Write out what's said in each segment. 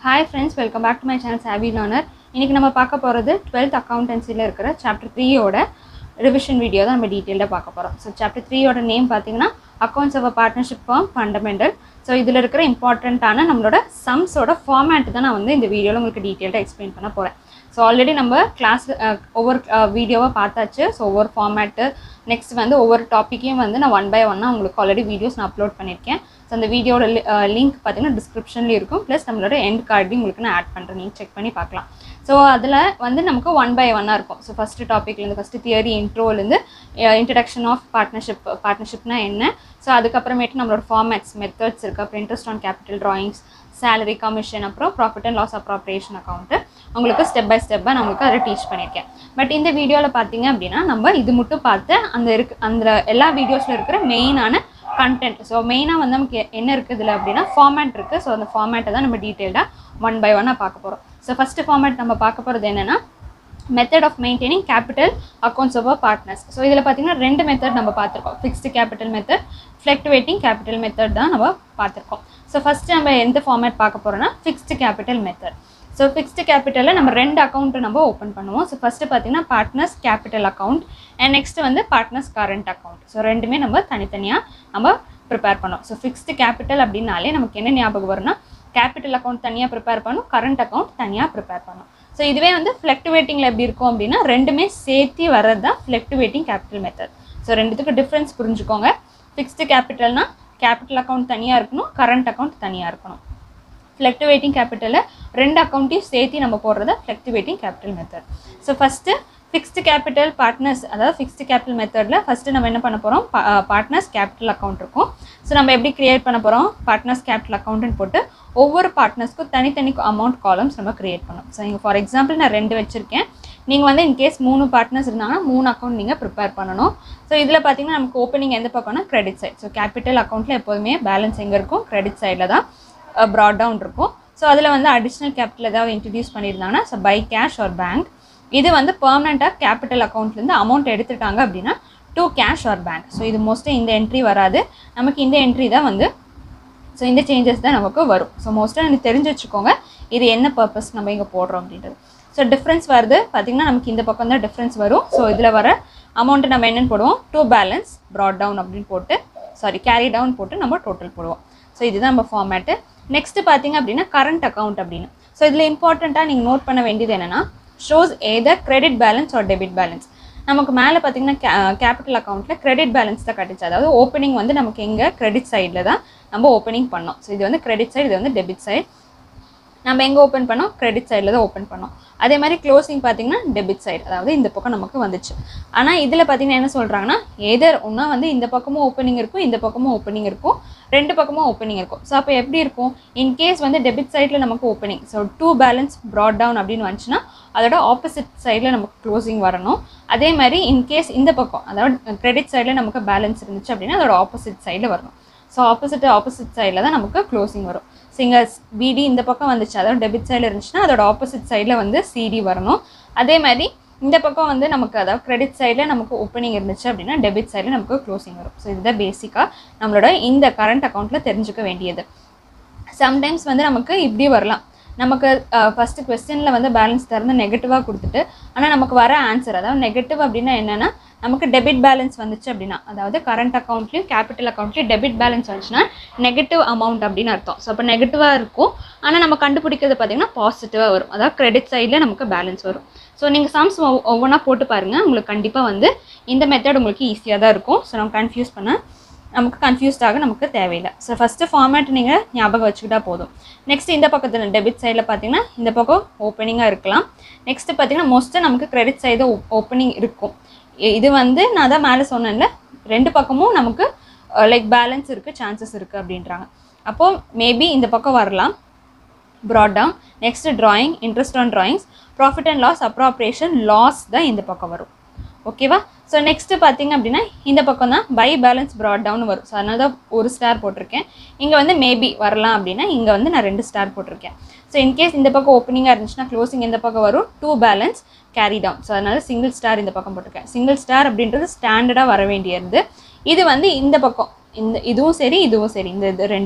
hi friends welcome back to my channel சாவி learner இன்றைக்கி நம்ம பார்க்க போகிறது டுவெல்த் அக்கௌண்டன்சியில் இருக்கிற சாப்டர் த்ரீயோட ரிவிஷன் வீடியோ தான் நம்ம டீட்டெயிலாக பார்க்க போகிறோம் ஸோ சாப்டர் த்ரீயோட நேம் பார்த்தீங்கன்னா accounts of a partnership firm fundamental so இதில் இருக்கிற இம்பார்ட்டண்ட்டான நம்மளோட சம்ஸோட ஃபார்மேட் தான் நான் வந்து இந்த வீடியோவில் உங்களுக்கு டீட்டெயிலாக எக்ஸ்பிளைன் பண்ண போகிறேன் ஸோ ஆல்ரெடி நம்ம கிளாஸ் ஒவ்வொரு வீடியோவாக பார்த்தாச்சு ஸோ ஒவ்வொரு ஃபார்மேட்டு நெக்ஸ்ட் வந்து ஒவ்வொரு டாப்பிக்கையும் வந்து நான் ஒன் பை ஒன்னாக உங்களுக்கு ஆல்ரெடி வீடியோஸ் நான் அப்லோட் பண்ணியிருக்கேன் ஸோ அந்த வீடியோட லிங்க் பார்த்தீங்கன்னா டிஸ்கிரிப்ஷன்லேயும் இருக்கும் ப்ளஸ் நம்மளோட எண்ட் கார்டையும் உங்களுக்கு நான் ஆட் பண்ணுறேன் நீங்கள் செக் பண்ணி பார்க்கலாம் ஸோ அதில் வந்து நமக்கு ஒன் பை ஒன்னாக இருக்கும் ஸோ ஃபஸ்ட்டு டாப்பிக்லேருந்து ஃபஸ்ட்டு தியரி இன்ட்ரோலேருந்து இன்ட்ரடக்ஷன் ஆஃப் பார்ட்னர்ஷிப் பார்ட்னர்ஷிப்னா என்ன ஸோ அதுக்கப்புறமேட்டு நம்மளோட ஃபார்மேட்ஸ் மெத்தட்ஸ் இருக்குது அப்புறம் interest on capital drawings salary commission அப்புறம் profit and loss appropriation account உங்களுக்கு ஸ்டெப் பை ஸ்டெப்பாக நான் உங்களுக்கு அதை டீச் பண்ணியிருக்கேன் பட் இந்த வீடியோவில் பார்த்தீங்க அப்படின்னா நம்ம இது மட்டும் பார்த்து அந்த இருக்கு அந்த எல்லா வீடியோஸில் இருக்கிற மெயினான கண்டென்ட் ஸோ மெயினாக வந்து நமக்கு என்ன இருக்குது இதில் அப்படின்னா ஃபார்மேட் இருக்குது ஸோ அந்த ஃபார்மேட்டை தான் நம்ம டீட்டெயில்டாக ஒன் பை ஒன்னாக பார்க்க போகிறோம் ஸோ ஃபஸ்ட்டு ஃபார்மேட் நம்ம பார்க்க போகிறது என்னென்னா method of maintaining capital accounts of partners so இதில் பார்த்தீங்கன்னா ரெண்டு மெத்தட் நம்ம பார்த்துருக்கோம் fixed capital method fluctuating capital method தான் நம்ம பார்த்துருக்கோம் ஸோ ஃபஸ்ட்டு நம்ம எந்த ஃபார்மேட் பார்க்க போகிறோம்னா fixed capital method so fixed கேபிட்டலில் நம்ம ரெண்டு அக்கௌண்ட்டு நம்ம ஓப்பன் பண்ணுவோம் ஸோ ஃபஸ்ட்டு பார்த்தீங்கன்னா partners capital account and next வந்து பார்ட்னர்ஸ் கரண்ட் அக்கௌண்ட் ஸோ ரெண்டுமே நம்ம தனித்தனியாக நம்ம ப்ரிப்பேர் பண்ணோம் ஸோ ஃபிக்ஸ்டு கேபிட்டல் அப்படின்னாலே நமக்கு என்ன ஞாபகம் வரும்னா கேபிட்டல் அக்கௌண்ட் தனியாக ப்ரிப்பேர் பண்ணும் கரண்ட் அக்கௌண்ட் தனியாக ப்ரிப்பேர் பண்ணும் ஸோ இதுவே வந்து ஃப்ளக்டுவேட்டிங்கில் எப்படி இருக்கும் அப்படின்னா ரெண்டுமே சேர்த்து வர்றது தான் ஃப்ளக்டுவேட்டிங் கேபிட்டல் மெத்தட் ஸோ ரெண்டுத்துக்கு டிஃப்ரென்ஸ் புரிஞ்சுக்கோங்க ஃபிக்ஸ்டு கேபிட்டல்னா கேபிட்டல் அக்கௌண்ட் தனியாக இருக்கணும் கரண்ட் அக்கௌண்ட் தனியாக இருக்கணும் ஃப்ளக்டுவேட்டிங் கேபிட்டலில் ரெண்டு அக்கௌண்ட்டையும் சேர்த்து நம்ம போடுறது fluctuating capital method so first fixed capital partners அதாவது ஃபிக்ஸ்டு கேபிட்டல் மெத்தடில் ஃபஸ்ட்டு நம்ம என்ன பண்ண போகிறோம் பார்ட்னர்ஸ் கேபிட்டல் அக்கௌண்ட் இருக்கும் ஸோ நம்ம எப்படி க்ரியேட் பண்ண போகிறோம் பார்ட்னர்ஸ் கேபிட்டல் அக்கௌண்ட்னு போட்டு ஒவ்வொரு பார்ட்னர்ஸ்க்கும் தனித்தனி அமௌண்ட் காலம்ஸ் நம்ம க்ரியேட் பண்ணோம் ஸோ இங்கே ஃபார் எக்ஸாம்பிள் நான் ரெண்டு வச்சுருக்கேன் நீங்கள் வந்து இன்கேஸ் மூணு பார்ட்னர்ஸ் இருந்தாங்கன்னா மூணு அக்கௌண்ட் நீங்கள் ப்ரிப்பேர் பண்ணணும் ஸோ இதில் பார்த்தீங்கன்னா நமக்கு ஓப்பனிங் எந்த பக்கம்னா கிரெடிட் சைட் ஸோ கேபிட்டல் அக்கௌண்ட்டில் எப்போதுமே பேலன்ஸ் எங்கே இருக்கும் கிரெடிட் சைடில் தான் ப்ராட் டவுன் இருக்கும் ஸோ அதில் வந்து அடிஷ்னல் கேபிட்டல் ஏதாவது இன்ட்ரடியூஸ் பண்ணியிருந்தாங்கன்னா so by cash or bank இது வந்து பெர்மனெண்ட்டாக கேபிட்டல் அக்கௌண்ட்லேருந்து அமௌண்ட் எடுத்துட்டாங்க அப்படின்னா to cash or bank so இது மோஸ்ட்லி இந்த என்ட்ரி வராது நமக்கு இந்த என்ட்ரி தான் வந்து ஸோ இந்த சேஞ்சஸ் தான் நமக்கு வரும் ஸோ மோஸ்ட்டாக எனக்கு தெரிஞ்சு வச்சுக்கோங்க இது என்ன பர்பஸ் நம்ம இங்கே போடுறோம் அப்படின்றது ஸோ டிஃப்ரென்ஸ் வருது பார்த்திங்கன்னா நமக்கு இந்த பக்கம் தான் டிஃப்ரென்ஸ் வரும் ஸோ இதில் வர அமௌண்ட்டு நம்ம என்னென்னு போடுவோம் டூ பேலன்ஸ் ப்ராட் டவுன் அப்படின்னு போட்டு சாரி கேரி டவுன் போட்டு நம்ம டோட்டல் போடுவோம் ஸோ இதுதான் நம்ம ஃபார்மேட்டு நெக்ஸ்ட்டு பார்த்தீங்க அப்படின்னா கரண்ட் அக்கௌண்ட் அப்படின்னு ஸோ இதில் இம்பார்ட்டண்ட்டாக நீங்கள் நோட் பண்ண வேண்டியது என்னென்னா shows either credit balance or debit balance நமக்கு மேலே பார்த்தீங்கன்னா கே கேபிட்டல் அக்கௌண்ட்டில் கிரெடிட் பேலன்ஸ் தான் கட்டுச்சு அதாவது ஓப்பனிங் வந்து நமக்கு எங்கே கிரெடிட் சைடில் தான் நம்ம ஓப்பனிங் பண்ணோம் ஸோ இது வந்து கிரெடிட் சைடு இது வந்து டெபிட் சைடு நம்ம எங்கே ஓப்பன் பண்ணோம் கிரெடிட் சைடில் தான் ஓப்பன் பண்ணோம் அதே மாதிரி க்ளோசிங் பார்த்தீங்கன்னா டெபிட் சைடு அதாவது இந்த பக்கம் நமக்கு வந்துச்சு ஆனால் இதில் பார்த்தீங்கன்னா என்ன சொல்கிறாங்கன்னா ஏதர் ஒன்றா வந்து இந்த பக்கமும் ஓப்பனிங் இருக்கும் இந்த பக்கமும் ஓப்பனிங் இருக்கும் ரெண்டு பக்கமும் ஓப்பனிங் இருக்கும் ஸோ அப்போ எப்படி இருக்கும் இன்கேஸ் வந்து டெபிட் சைடில் நமக்கு opening so to balance brought down அப்படின்னு வந்துச்சுன்னா அதோட ஆப்போசிட் சைடில் நமக்கு க்ளோசிங் வரணும் அதே மாதிரி இன்கேஸ் இந்த பக்கம் அதாவது கிரெடிட் சைடில் நமக்கு பேலன்ஸ் இருந்துச்சு அப்படின்னா அதோட ஆப்போசிட் சைடில் வரணும் ஸோ ஆப்போசிட் ஆப்போசிட் சைடில் தான் நமக்கு க்ளோசிங் வரும் ஸோ இங்கே பிடி இந்த பக்கம் வந்துச்சு அதாவது டெபிட் சைடில் இருந்துச்சுன்னா அதோட ஆப்போசிட் சைடில் வந்து சிடி வரணும் அதே மாதிரி இந்த பக்கம் வந்து நமக்கு அதாவது கிரெடிட் சைடில் நமக்கு ஓப்பனிங் இருந்துச்சு அப்படின்னா டெபிட் சைடில் நமக்கு க்ளோசிங் வரும் ஸோ இதுதான் பேசிக்காக நம்மளோட இந்த கரண்ட் அக்கௌண்ட்டில் தெரிஞ்சுக்க வேண்டியது சம்டைம்ஸ் வந்து நமக்கு இப்படி வரலாம் நமக்கு ஃபஸ்ட்டு கொஸ்டினில் வந்து பேலன்ஸ் திறந்து நெகட்டிவாக கொடுத்துட்டு ஆனால் நமக்கு வர ஆன்சர் அதாவது நெகட்டிவ் அப்படின்னா என்னென்னா நமக்கு டெபிட் பேலன்ஸ் வந்துச்சு அப்படின்னா அதாவது கரண்ட் அக்கௌண்ட்லேயும் கேபிட்டல் அக்கௌண்ட்லேயும் டெபிட் பேலன்ஸ் வந்துச்சுன்னா நெகட்டிவ் அமௌண்ட் அப்படின்னு அர்த்தம் ஸோ அப்போ நெகட்டிவாக இருக்கும் ஆனால் நம்ம கண்டுபிடிக்கிறது பார்த்திங்கன்னா பாசிட்டிவாக வரும் அதாவது கிரெடிட் சைடில் நமக்கு பேலன்ஸ் வரும் ஸோ நீங்கள் சம்ஸ் ஒவ்வொன்றா போட்டு பாருங்கள் உங்களுக்கு கண்டிப்பாக வந்து இந்த மெத்தட் உங்களுக்கு ஈஸியாக தான் இருக்கும் ஸோ நம்ம கன்ஃபியூஸ் பண்ண நமக்கு கன்ஃபியூஸ்டாக நமக்கு தேவையில்லை ஸோ ஃபஸ்ட்டு ஃபார்மேட் நீங்கள் ஞாபகம் வச்சுக்கிட்டா போதும் நெக்ஸ்ட் இந்த பக்கத்தில் டெபிட் சைடில் பார்த்தீங்கன்னா இந்த பக்கம் ஓப்பனிங்காக இருக்கலாம் நெக்ஸ்ட்டு பார்த்தீங்கன்னா மோஸ்ட்டாக நமக்கு கிரெடிட் சைடு ஓப்பனிங் இருக்கும் இது வந்து நான் தான் மேலே சொன்னேன்ல ரெண்டு பக்கமும் நமக்கு லைக் பேலன்ஸ் இருக்குது சான்சஸ் இருக்குது அப்படின்றாங்க அப்போது மேபி இந்த பக்கம் வரலாம் brought down next drawing interest on drawings profit and loss appropriation loss தான் இந்த பக்கம் வரும் ஓகேவா ஸோ நெக்ஸ்ட்டு பார்த்தீங்க அப்படின்னா இந்த பக்கம் தான் பை பேலன்ஸ் ப்ராட் டவுன் வரும் ஸோ அதனால தான் ஒரு ஸ்டார் போட்டிருக்கேன் இங்கே வந்து மேபி வரலாம் அப்படின்னா இங்கே வந்து நான் ரெண்டு ஸ்டார் போட்டிருக்கேன் ஸோ இன்கேஸ் இந்த பக்கம் ஓப்பனிங்காக இருந்துச்சுன்னா க்ளோசிங் இந்த பக்கம் வரும் to balance carry down so அதனால சிங்கிள் ஸ்டார் இந்த பக்கம் போட்டிருக்கேன் சிங்கிள் ஸ்டார் அப்படின்றது ஸ்டாண்டர்டாக வர வேண்டியது இது வந்து இந்த பக்கம் இந்த இதுவும் சரி இதுவும் சரி இந்த இது ரெண்டும்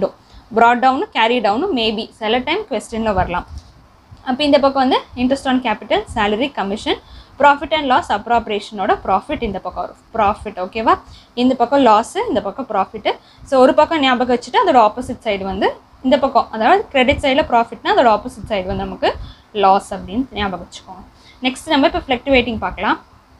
ப்ராட் டவுனும் கேரி டவுனும் மேபி சில டைம் கொஸ்டினில் வரலாம் அப்போ இந்த பக்கம் வந்து interest on capital salary commission profit and loss அப்ராப்ரேஷனோட ப்ராஃபிட் இந்த பக்கம் வரும் ப்ராஃபிட் ஓகேவா இந்த பக்கம் லாஸு இந்த பக்கம் ப்ராஃபிட்டு ஸோ ஒரு பக்கம் ஞாபகம் வச்சுட்டு அதோட ஆப்போசிட் சைடு வந்து இந்த பக்கம் அதாவது கிரெடிட் சைடில் ப்ராஃபிட்னா அதோட ஆப்போசிட் சைடு வந்து நமக்கு லாஸ் அப்படின்னு ஞாபகம் வச்சுக்கோங்க நெக்ஸ்ட் நம்ம இப்போ ஃப்ளக்டுவேட்டிங் பார்க்கலாம்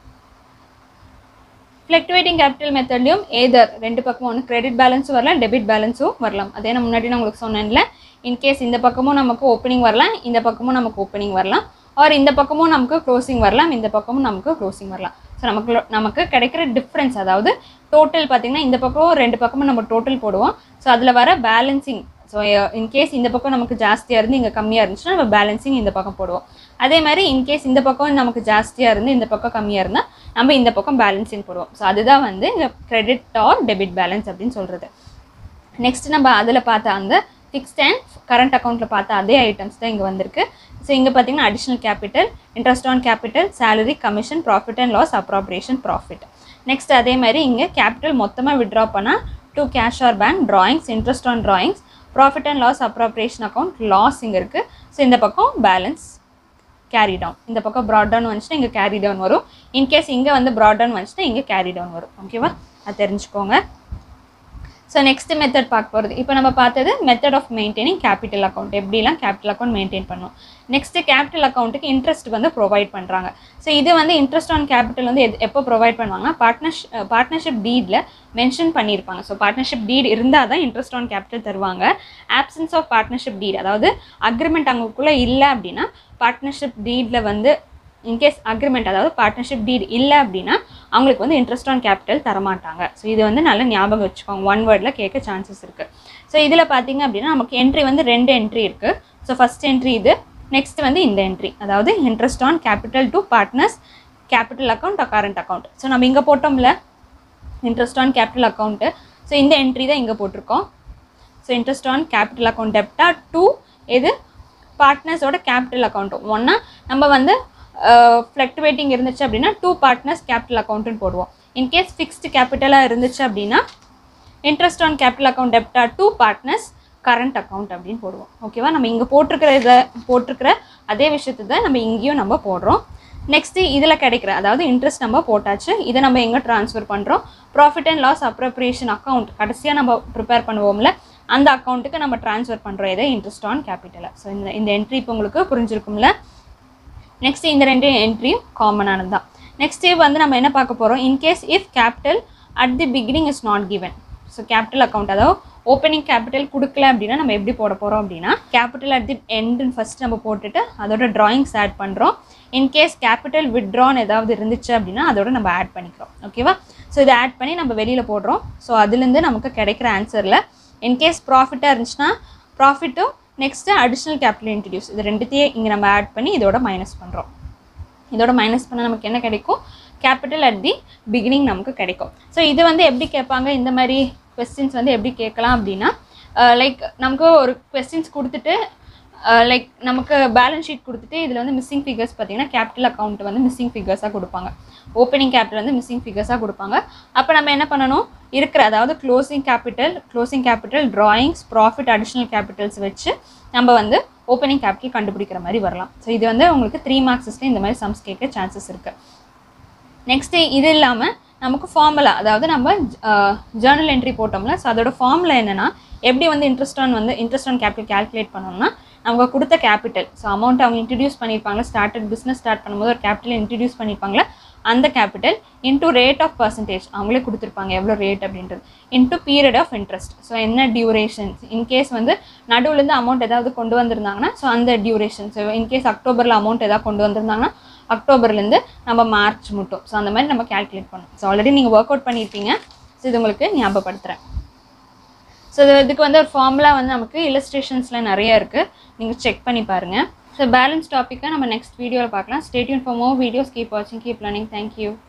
ஃப்ளக்டுவேட்டிங் கேபிட்டல் மெத்தட்லையும் ஏதர் ரெண்டு பக்கமும் ஒன்று கிரெடிட் பேலன்ஸும் வரலாம் டெபிட் பேலன்ஸும் வரலாம் அதே நான் முன்னாடி நான் உங்களுக்கு சொன்னேன்ல இன்கேஸ் இந்த பக்கமும் நமக்கு ஓப்பனிங் வரலாம் இந்த பக்கமும் நமக்கு ஓப்பனிங் வரலாம் ஆர் இந்த பக்கமும் நமக்கு க்ளோசிங் வரலாம் இந்த பக்கமும் நமக்கு க்ளோசிங் வரலாம் ஸோ நமக்கு நமக்கு கிடைக்கிற டிஃப்ரென்ஸ் அதாவது டோட்டல் பார்த்தீங்கன்னா இந்த பக்கம் ரெண்டு பக்கமும் நம்ம டோட்டல் போடுவோம் ஸோ அதில் வர பேலன்சிங் ஸோ இன்கேஸ் இந்த பக்கம் நமக்கு ஜாஸ்தியாக இருந்து இங்கே கம்மியாக இருந்துச்சுன்னா நம்ம பேலன்சிங் இந்த பக்கம் போடுவோம் அதே மாதிரி இன்கேஸ் இந்த பக்கம் நமக்கு ஜாஸ்தியாக இருந்து இந்த பக்கம் கம்மியாக இருந்தால் நம்ம இந்த பக்கம் பேலன்சிங் போடுவோம் ஸோ அதுதான் வந்து இந்த கிரெடிட் ஆர் டெபிட் பேலன்ஸ் அப்படின்னு சொல்கிறது நெக்ஸ்ட் நம்ம அதில் பார்த்த அந்த ஃபிக்ஸ்ட் அண்ட் கரண்ட் அக்கௌண்ட்டில் பார்த்த அதே ஐட்டம்ஸ் தான் இங்கே வந்திருக்கு ஸோ இங்கே பார்த்தீங்கன்னா additional capital interest on capital salary commission profit and loss appropriation profit next அதே மாதிரி இங்கே கேபிட்டல் மொத்தமாக விட்ரா பண்ணால் to cash or bank drawings interest on drawings profit and loss appropriation account loss இங்கே இருக்குது ஸோ இந்த பக்கம் பேலன்ஸ் கேரி டவுன் இந்த பக்கம் ப்ராட் டவுன் வந்துச்சுன்னா இங்கே கேரி டவுன் வரும் இன்கேஸ் இங்கே வந்து ப்ராட் டவுன் வந்துச்சுன்னா இங்கே கேரி டவுன் வரும் ஓகேவா அது தெரிஞ்சுக்கோங்க ஸோ நெக்ஸ்ட் மெத்தட் பார்க்க போகிறது இப்போ நம்ம பார்த்தது method of maintaining capital account எப்படிலாம் கேபிட்டல் அக்கௌண்ட் மெயின்டைன் பண்ணும் நெக்ஸ்ட்டு கேபிட்டல் அக்கௌண்ட்டுக்கு இன்ட்ரெஸ்ட் வந்து ப்ரொவைட் பண்ணுறாங்க ஸோ இது வந்து இன்ட்ரெஸ்ட் ஆன் கேபிட்டல் வந்து எது எப்போ ப்ரொவைட் பண்ணுவாங்கன்னா பார்ட்னர்ஷ் பார்ட்னர்ஷிப் டீடில் மென்ஷன் பண்ணியிருப்பாங்க ஸோ பார்ட்னர்ஷிப் டீட் இருந்தால் தான் இன்ட்ரெஸ்ட் ஆன் கேபிட்டல் தருவாங்க ஆப்சன்ஸ் ஆஃப் பார்ட்னர்ஷிப் டீட் அதாவது அக்ரிமெண்ட் அங்கக்குள்ளே இல்லை அப்படின்னா பார்ட்னர்ஷிப் டீடில் வந்து இன்கேஸ் அக்ரிமெண்ட் அதாவது பார்ட்னர்ஷிப் டீட் இல்லை அப்படின்னா அவங்களுக்கு வந்து இன்ட்ரெஸ்ட் ஆன் கேபிட்டல் தரமாட்டாங்க ஸோ இது வந்து நல்ல ஞாபகம் வச்சுக்கோங்க ஒன் வேர்டில் கேட்க சான்சஸ் இருக்குது ஸோ இதில் பார்த்தீங்க அப்படின்னா நமக்கு என்ட்ரி வந்து ரெண்டு என்ட்ரி இருக்குது ஸோ ஃபஸ்ட் என்ட்ரி இது நெக்ஸ்ட் வந்து இந்த என்ட்ரி அதாவது interest on capital to partners capital account current account so நம்ம இங்கே போட்டோம்ல interest on capital account so இந்த என்ட்ரி தான் இங்கே போட்டிருக்கோம் so interest on capital account debited to எது பார்ட்னர்ஸோட கேபிட்டல் அக்கௌண்ட்டும் ஒன்றா நம்ம வந்து ஃப்ளக்டுவேட்டிங் இருந்துச்சு அப்படின்னா டூ பார்ட்னர்ஸ் கேபிட்டல் அக்கௌண்ட்டுன்னு போடுவோம் இன்கேஸ் ஃபிக்ஸ்டு கேபிட்டலாக இருந்துச்சு அப்படின்னா interest on capital account debited to partners current account அப்படின்னு போடுவோம் ஓகேவா நம்ம இங்கே போட்டிருக்கிற இதை போட்டிருக்கிற அதே விஷயத்தை தான் நம்ம இங்கேயும் நம்ம போடுறோம் நெக்ஸ்ட்டு இதில் கிடைக்கிற அதாவது இன்ட்ரெஸ்ட் நம்ம போட்டாச்சு இதை நம்ம எங்கே ட்ரான்ஸ்ஃபர் பண்ணுறோம் profit and loss appropriation account கடைசியாக நம்ம ப்ரிப்பேர் பண்ணுவோம்ல அந்த அக்கௌண்ட்டுக்கு நம்ம ட்ரான்ஸ்ஃபர் பண்ணுறோம் இதை இன்ட்ரெஸ்ட் ஆன் கேபிட்டலை ஸோ இந்த இந்த என்ட்ரி இப்போ உங்களுக்கு புரிஞ்சிருக்கும்ல நெக்ஸ்ட் இந்த ரெண்டு என்ட்ரியும் காமனானது தான் நெக்ஸ்ட்டு வந்து நம்ம என்ன பார்க்க போகிறோம் in case if capital at the beginning is not given ஸோ கேபிட்டல் அக்கௌண்ட் அதாவது ஓப்பனிங் கேபிட்டல் கொடுக்கல அப்படின்னா நம்ம எப்படி போட போகிறோம் அப்படின்னா கேபிட்டல் அட் தி எண்டுன்னு ஃபஸ்ட் நம்ம போட்டுட்டு அதோட drawings ஆட் பண்ணுறோம் இன்கேஸ் கேபிட்டல் withdrawn ஏதாவது இருந்துச்சு அப்படின்னா அதோட நம்ம ஆட் பண்ணிக்கிறோம் ஓகேவா ஸோ இதை ஆட் பண்ணி நம்ம வெளியில் போடுறோம் ஸோ அதுலேருந்து நமக்கு கிடைக்கிற ஆன்சரில் இன்கேஸ் ப்ராஃபிட்டாக இருந்துச்சுன்னா ப்ராஃபிட்டும் நெக்ஸ்ட்டு அடிஷ்னல் கேபிட்டல் இன்ட்ரடியூஸ் இது ரெண்டுத்தையும் இங்கே நம்ம ஆட் பண்ணி இதோட மைனஸ் பண்ணுறோம் இதோட மைனஸ் பண்ணால் நமக்கு என்ன கிடைக்கும் கேபிட்டல் அட் தி பிகினிங் நமக்கு கிடைக்கும் ஸோ இது வந்து எப்படி கேட்பாங்க இந்த மாதிரி கொஸ்டின்ஸ் வந்து எப்படி கேட்கலாம் அப்படின்னா லைக் நமக்கு ஒரு கொஸ்டின்ஸ் கொடுத்துட்டு லைக் நமக்கு பேலன்ஸ் ஷீட் கொடுத்துட்டு இதில் வந்து மிஸ்ஸிங் ஃபிகர்ஸ் பார்த்தீங்கன்னா கேபிட்டல் அக்கௌண்ட் வந்து மிஸ்ஸிங் ஃபிகர்ஸாக கொடுப்பாங்க ஓப்பனிங் கேபிட்டல் வந்து மிஸ்ஸிங் ஃபிகர்ஸாக கொடுப்பாங்க அப்போ நம்ம என்ன பண்ணணும் இருக்கிற அதாவது closing capital closing capital drawings profit additional capitals வச்சு நம்ம வந்து ஓப்பனிங் கேபிட்டல் கண்டுபிடிக்கிற மாதிரி வரலாம் ஸோ இது வந்து உங்களுக்கு த்ரீ மார்க்ஸஸ்க்கு இந்த மாதிரி சம்ஸ் கேட்க சான்சஸ் இருக்குது நெக்ஸ்ட்டு இது இல்லாமல் நமக்கு ஃபார்முலா அதாவது நம்ம ஜேர்னல் என்ட்ரி போட்டோம்ல ஸோ அதோட ஃபார்முலா என்னென்னா எப்படி வந்து இன்ட்ரெஸ்ட் ஆன் வந்து இன்ட்ரெஸ்ட் ஆன் கேபிட்டல் கால்குலேட் பண்ணோம்னா நமக்கு கொடுத்த கேபிட்டல் ஸோ அமௌண்ட் அவங்க இன்ட்ரடியூஸ் பண்ணியிருப்பாங்க ஸ்டார்டட் பிஸ்னஸ் ஸ்டார்ட் பண்ணும்போது ஒரு கேபிட்டல் இன்ட்ரடியூஸ் பண்ணியிருப்பாங்களே அந்த capital into rate of percentage அவங்களே கொடுத்துருப்பாங்க எவ்வளோ ரேட் அப்படின்றது into period of interest so என்ன டியூரேஷன்ஸ் இன்கேஸ் வந்து நடுவுலேருந்து அமௌண்ட் ஏதாவது கொண்டு வந்திருந்தாங்கன்னா ஸோ அந்த டியூரேஷன் ஸோ இன்கேஸ் அக்டோபரில் அமௌண்ட் ஏதாவது கொண்டு வந்திருந்தாங்கன்னா அக்டோபர்லேருந்து நம்ம மார்ச் மட்டும் ஸோ அந்த மாதிரி நம்ம கால்குலேட் பண்ணோம் ஸோ ஆல்ரெடி நீங்கள் ஒர்க் அவுட் பண்ணியிருப்பீங்க ஸோ இது உங்களுக்கு ஞாபகப்படுத்துகிறேன் ஸோ இது இதுக்கு வந்து ஒரு ஃபார்முலா வந்து நமக்கு இல்லஸ்ட்ரேஷன்ஸில் நிறைய இருக்குது நீங்கள் செக் பண்ணி பாருங்கள் ஸோ பேலன்ஸ் டாப்பிக்கை நம்ம நெக்ஸ்ட் வீடியோவில் பார்க்கலாம் stay tuned for more videos keep வாட்சிங் கீப் லேர்னிங் தேங்க்யூ